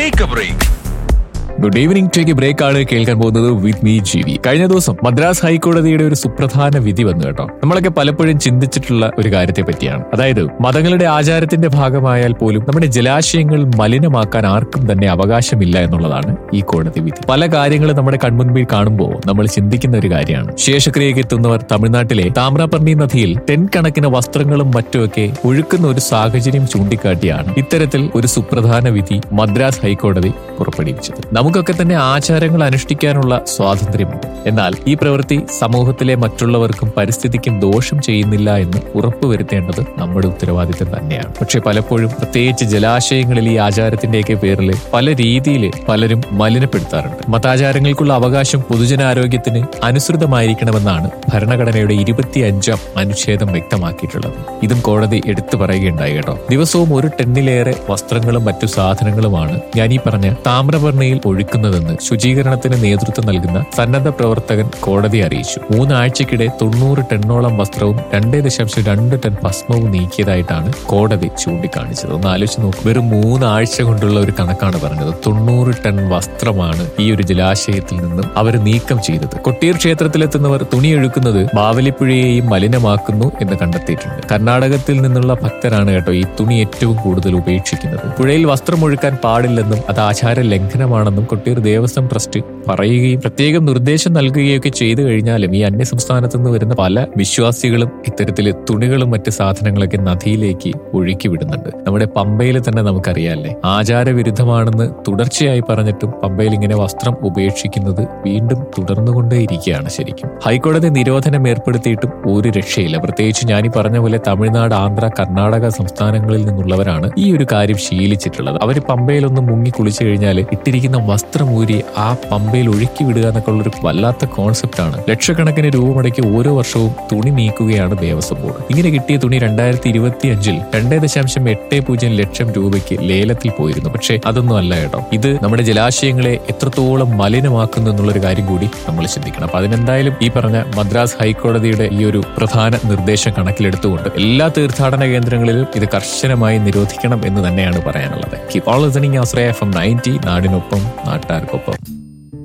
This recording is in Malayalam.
take a break good evening take break ആണ് കേൾക്കാൻ പോകുന്നത് വിത്ത് മീ ജി വി കഴിഞ്ഞ ദിവസം മദ്രാസ് ഹൈക്കോടതിയുടെ ഒരു സുപ്രധാന വിധി വന്നു കേട്ടോ നമ്മളൊക്കെ പലപ്പോഴും ചിന്തിച്ചിട്ടുള്ള ഒരു കാര്യത്തെ പറ്റിയാണ് അതായത് മതങ്ങളുടെ ആചാരത്തിന്റെ ഭാഗമായാൽ പോലും നമ്മുടെ ജലാശയങ്ങൾ മലിനമാക്കാൻ ആർക്കും തന്നെ അവകാശമില്ല എന്നുള്ളതാണ് ഈ കോടതി വിധി പല കാര്യങ്ങളും നമ്മുടെ കൺമുൻപിൽ കാണുമ്പോൾ നമ്മൾ ചിന്തിക്കുന്ന ഒരു കാര്യമാണ് ശേഷക്രിയക്ക് എത്തുന്നവർ തമിഴ്നാട്ടിലെ താമ്രപർണി നദിയിൽ ടെൻ കണക്കിന് വസ്ത്രങ്ങളും മറ്റുമൊക്കെ ഒഴുക്കുന്ന ഒരു സാഹചര്യം ചൂണ്ടിക്കാട്ടിയാണ് ഇത്തരത്തിൽ ഒരു സുപ്രധാന വിധി മദ്രാസ് ഹൈക്കോടതി പുറപ്പെടുവിച്ചത് നമുക്കൊക്കെ തന്നെ ആചാരങ്ങൾ അനുഷ്ഠിക്കാനുള്ള സ്വാതന്ത്ര്യമുണ്ട് എന്നാൽ ഈ പ്രവൃത്തി സമൂഹത്തിലെ മറ്റുള്ളവർക്കും പരിസ്ഥിതിക്കും ദോഷം ചെയ്യുന്നില്ല എന്ന് ഉറപ്പുവരുത്തേണ്ടത് നമ്മുടെ ഉത്തരവാദിത്തം തന്നെയാണ് പക്ഷെ പലപ്പോഴും പ്രത്യേകിച്ച് ജലാശയങ്ങളിൽ ഈ ആചാരത്തിന്റെയൊക്കെ പേരിൽ പല രീതിയിൽ പലരും മലിനപ്പെടുത്താറുണ്ട് മതാചാരങ്ങൾക്കുള്ള അവകാശം പൊതുജനാരോഗ്യത്തിന് അനുസൃതമായിരിക്കണമെന്നാണ് ഭരണഘടനയുടെ ഇരുപത്തിയഞ്ചാം അനുച്ഛേദം വ്യക്തമാക്കിയിട്ടുള്ളത് ഇതും കോടതി എടുത്തു പറയുകയുണ്ടായി കേട്ടോ ദിവസവും ഒരു ടെന്നിലേറെ വസ്ത്രങ്ങളും മറ്റു സാധനങ്ങളുമാണ് ഞാൻ ഈ പറഞ്ഞ താമ്രവർണ്ണയിൽ ഒഴുക്കുന്നതെന്ന് ശുചീകരണത്തിന് നേതൃത്വം നൽകുന്ന സന്നദ്ധ പ്രവർത്തകൻ കോടതി അറിയിച്ചു മൂന്നാഴ്ചക്കിടെ തൊണ്ണൂറ് ടണ്ണോളം വസ്ത്രവും രണ്ടേ ദശാംശം രണ്ട് ടൺ ഭസ്മവും നീക്കിയതായിട്ടാണ് കോടതി ചൂണ്ടിക്കാണിച്ചത് ഒന്ന് ആലോചിച്ച് നോക്കും വെറും മൂന്നാഴ്ച കൊണ്ടുള്ള ഒരു കണക്കാണ് പറഞ്ഞത് തൊണ്ണൂറ് ടൺ വസ്ത്രമാണ് ഈ ഒരു ജലാശയത്തിൽ നിന്നും അവർ നീക്കം ചെയ്തത് കൊട്ടിയൂർ ക്ഷേത്രത്തിലെത്തുന്നവർ തുണി ഒഴുക്കുന്നത് ബാവലിപ്പുഴയെയും മലിനമാക്കുന്നു എന്ന് കണ്ടെത്തിയിട്ടുണ്ട് കർണാടകത്തിൽ നിന്നുള്ള ഭക്തരാണ് കേട്ടോ ഈ തുണി ഏറ്റവും കൂടുതൽ ഉപേക്ഷിക്കുന്നത് പുഴയിൽ വസ്ത്രം ഒഴുക്കാൻ പാടില്ലെന്നും അത് ആചാര ലംഘനമാണെന്നും കൊട്ടിയൂർ ദേവസ്വം ട്രസ്റ്റ് പറയുകയും പ്രത്യേകം നിർദ്ദേശം നൽകുകയൊക്കെ ചെയ്തു കഴിഞ്ഞാലും ഈ അന്യ സംസ്ഥാനത്ത് നിന്ന് വരുന്ന പല വിശ്വാസികളും ഇത്തരത്തില് തുണികളും മറ്റ് സാധനങ്ങളൊക്കെ നദിയിലേക്ക് ഒഴുക്കി വിടുന്നുണ്ട് നമ്മുടെ പമ്പയിൽ തന്നെ നമുക്കറിയാല്ലേ ആചാരവിരുദ്ധമാണെന്ന് തുടർച്ചയായി പറഞ്ഞിട്ടും പമ്പയിൽ ഇങ്ങനെ വസ്ത്രം ഉപേക്ഷിക്കുന്നത് വീണ്ടും തുടർന്നുകൊണ്ടേയിരിക്കുകയാണ് ശരിക്കും ഹൈക്കോടതി നിരോധനം ഏർപ്പെടുത്തിയിട്ടും ഒരു രക്ഷയില്ല പ്രത്യേകിച്ച് ഞാൻ ഈ പറഞ്ഞ പോലെ തമിഴ്നാട് ആന്ധ്ര കർണാടക സംസ്ഥാനങ്ങളിൽ നിന്നുള്ളവരാണ് ഈ ഒരു കാര്യം ശീലിച്ചിട്ടുള്ളത് അവർ പമ്പയിലൊന്ന് മുങ്ങി കുളിച്ചു കഴിഞ്ഞാൽ ഇട്ടിരിക്കുന്ന വസ്ത്രം ഊരി ആ പമ്പയിൽ ഒഴുക്കി വിടുക എന്നൊക്കെ ഉള്ളൊരു വല്ലാത്ത കോൺസെപ്റ്റ് ആണ് ലക്ഷക്കണക്കിന് രൂപ മുടക്കി ഓരോ വർഷവും തുണി നീക്കുകയാണ് ദേവസ്വം ബോർഡ് ഇങ്ങനെ കിട്ടിയ തുണി രണ്ടായിരത്തി ഇരുപത്തി അഞ്ചിൽ രണ്ടേ ദശാംശം എട്ട് പൂജ്യം ലക്ഷം രൂപയ്ക്ക് ലേലത്തിൽ പോയിരുന്നു പക്ഷേ അതൊന്നും അല്ല കേട്ടോ ഇത് നമ്മുടെ ജലാശയങ്ങളെ എത്രത്തോളം മലിനമാക്കുന്നു എന്നുള്ളൊരു കാര്യം കൂടി നമ്മൾ ചിന്തിക്കണം അപ്പൊ അതിനെന്തായാലും ഈ പറഞ്ഞ മദ്രാസ് ഹൈക്കോടതിയുടെ ഈ ഒരു പ്രധാന നിർദ്ദേശം കണക്കിലെടുത്തുകൊണ്ട് എല്ലാ തീർത്ഥാടന കേന്ദ്രങ്ങളിലും ഇത് കർശനമായി നിരോധിക്കണം എന്ന് തന്നെയാണ് പറയാനുള്ളത് keep all listening Ashraya F M ninety നാടിനൊപ്പം നാട്ടുകാർക്കൊപ്പം